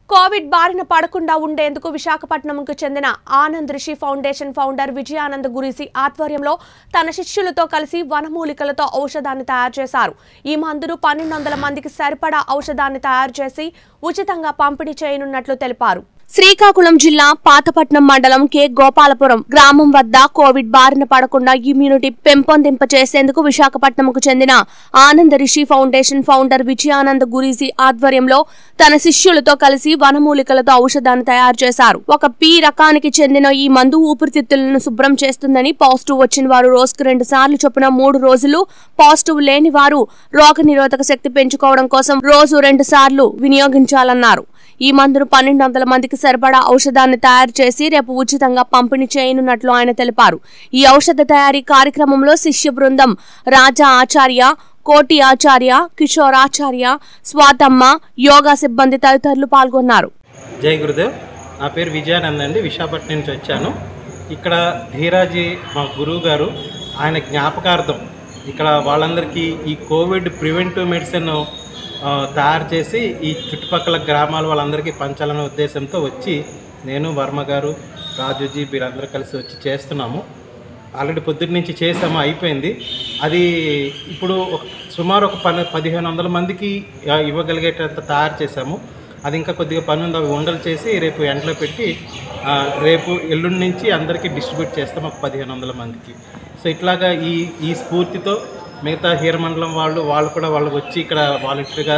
Covid బారిన పడకుండా ఉండేందుకు విశాఖపట్నంకు చెందిన ఆనంద్ రిషి ఫౌండేషన్ ఫౌండర్ విజయానంద్ గురిసి ఆధ్వర్యంలో తన శిష్యులతో కలిసి వనమూలికలతో ఔషధాన్ని తయారు చేశారు ఈ మందును పన్నెండు వందల మందికి సరిపడా ఔషధాన్ని తయారు చేసి ఉచితంగా పంపిణీ చేయనున్నట్లు తెలిపారు శ్రీకాకుళం జిల్లా పాతపట్నం మండలం కె గోపాలపురం గ్రామం వద్ద కోవిడ్ బారిన పడకుండా ఇమ్యూనిటీ పెంపొందింప చేసేందుకు విశాఖపట్నంకు చెందిన ఆనంద రిషి ఫౌండేషన్ ఫౌండర్ విజయానంద్ గురీజీ ఆధ్వర్యంలో తన శిష్యులతో కలిసి వనమూలికలతో ఔషధాన్ని తయారు చేశారు ఒక పి రకానికి చెందిన ఈ మందు ఊపిరితిత్తులను శుభ్రం చేస్తుందని పాజిటివ్ వచ్చిన వారు రోజుకు రెండు సార్లు చొప్పున మూడు రోజులు పాజిటివ్ లేని వారు రోగ నిరోధక శక్తి పెంచుకోవడం కోసం రోజు రెండు సార్లు వినియోగించాలన్నారు ఈ మందును పన్నెండు వందల మందికి సరిపడా ఔషధాన్ని తయారు చేసి రేపు ఉచితంగా పంపిణీ చేయనున్నట్లు ఆయన తెలిపారు ఈ ఔషధ తయారీ కార్యక్రమంలో శిష్య బృందం రాజా ఆచార్య కోటి ఆచార్య కిషోర్ ఆచార్య స్వాతమ్మ యోగా సిబ్బంది తదితరులు పాల్గొన్నారు జై గురుదేవ్ నా పేరు విజయానంద్ అండి విశాఖపట్నం నుంచి వచ్చాను ఇక్కడ ధీరాజీ మా గురువు గారు ఆయన జ్ఞాపకార్థం ఇక్కడ వాళ్ళందరికీ ఈ కోవిడ్ ప్రివెంటివ్ మెడిసిన్ ఆ, తయారు చేసి ఈ చుట్టుపక్కల గ్రామాల వాళ్ళందరికీ పంచాలనే ఉద్దేశంతో వచ్చి నేను వర్మ గారు రాజుజీ వీరందరూ కలిసి వచ్చి చేస్తున్నాము ఆల్రెడీ పొద్దున్న నుంచి చేసాము అయిపోయింది అది ఇప్పుడు ఒక- సుమారు ఒక పని పదిహేను వందల మందికి ఆ, ఇవ్వగలిగేటంత తయారు చేసాము అది ఇంకా కొద్దిగా పని ఉంది అవి ఉండలు చేసి రేపు ఎండలో పెట్టి ఆ, రేపు ఎల్లుండి నుంచి అందరికీ డిస్ట్రిబ్యూట్ చేస్తాం ఒక పదిహేను వందల మందికి సో ఇట్లాగా ఈ ఈ స్ఫూర్తితో మిగతా హీరమండలం వాళ్ళు వాళ్ళు కూడా వాళ్ళు వచ్చి ఇక్కడ వాలంటరీగా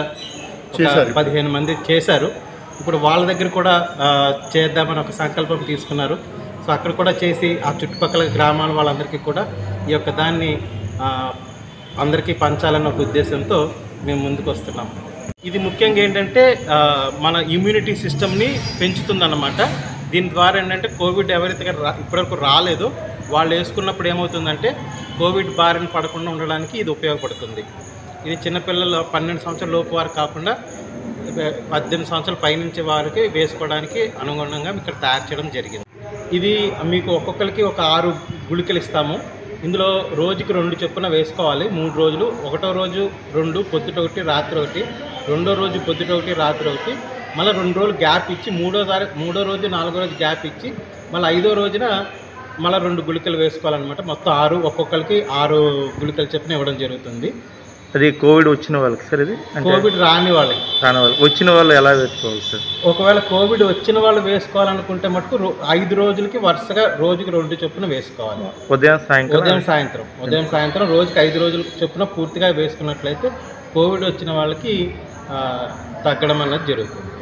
ఒక పదిహేను మంది చేశారు ఇప్పుడు వాళ్ళ దగ్గర కూడా ఆ, చేద్దామని ఒక సంకల్పం తీసుకున్నారు సో అక్కడ కూడా చేసి ఆ చుట్టుపక్కల గ్రామాల వాళ్ళందరికీ కూడా ఈ యొక్క దాన్ని ఆ, అందరికీ పంచాలన్న ఒక ఉద్దేశంతో మేము ముందుకు వస్తున్నాం ఇది ముఖ్యంగా ఏంటంటే ఆ, మన ఇమ్యూనిటీ సిస్టమ్ని పెంచుతుందన్నమాట దీని ద్వారా ఏంటంటే కోవిడ్ ఎవరైతే రా ఇప్పటివరకు రాలేదో వాళ్ళు వేసుకున్నప్పుడు ఏమవుతుందంటే కోవిడ్ బారిన పడకుండా ఉండడానికి ఇది ఉపయోగపడుతుంది ఇది చిన్నపిల్లలు పన్నెండు సంవత్సరాల లోపు వారు కాకుండా పద్దెనిమిది సంవత్సరాల పైనుంచి వారికి వేసుకోవడానికి అనుగుణంగా ఇక్కడ తయారు చేయడం జరిగింది ఇది మీకు ఒక్కొక్కరికి ఒక ఆరు గుళికలు ఇస్తాము ఇందులో రోజుకి రెండు చొప్పున వేసుకోవాలి మూడు రోజులు ఒకటో రోజు రెండు పొద్దుట ఒకటి రాత్రి ఒకటి రెండో రోజు పొద్దుట ఒకటి రాత్రి ఒకటి మళ్ళీ రెండు రోజులు గ్యాప్ ఇచ్చి మూడో తారీ మూడో రోజు నాలుగో రోజు గ్యాప్ ఇచ్చి మళ్ళీ ఐదో రోజున మళ్ళీ రెండు గుళికలు వేసుకోవాలన్నమాట మొత్తం ఆరు ఒక్కొక్కరికి ఆరు గుళికలు చొప్పున ఇవ్వడం జరుగుతుంది అది కోవిడ్ వచ్చిన వాళ్ళకి సార్ ఇది అంటే కోవిడ్ రాని వాళ్ళకి రాని వాళ్ళు వచ్చిన వాళ్ళు ఎలా వేసుకోవాలి సార్ ఒకవేళ కోవిడ్ వచ్చిన వాళ్ళు వేసుకోవాలనుకుంటే మటుకు రో- ఐదు రోజులకి వరుసగా రోజుకి రెండు చొప్పున వేసుకోవాలి ఉదయం సాయంకాలం ఉదయం సాయంత్రం ఉదయం సాయంత్రం రోజుకి ఐదు రోజుల చొప్పున పూర్తిగా వేసుకున్నట్లయితే కోవిడ్ వచ్చిన వాళ్ళకి ఆ, తగ్గడం అనేది జరుగుతుంది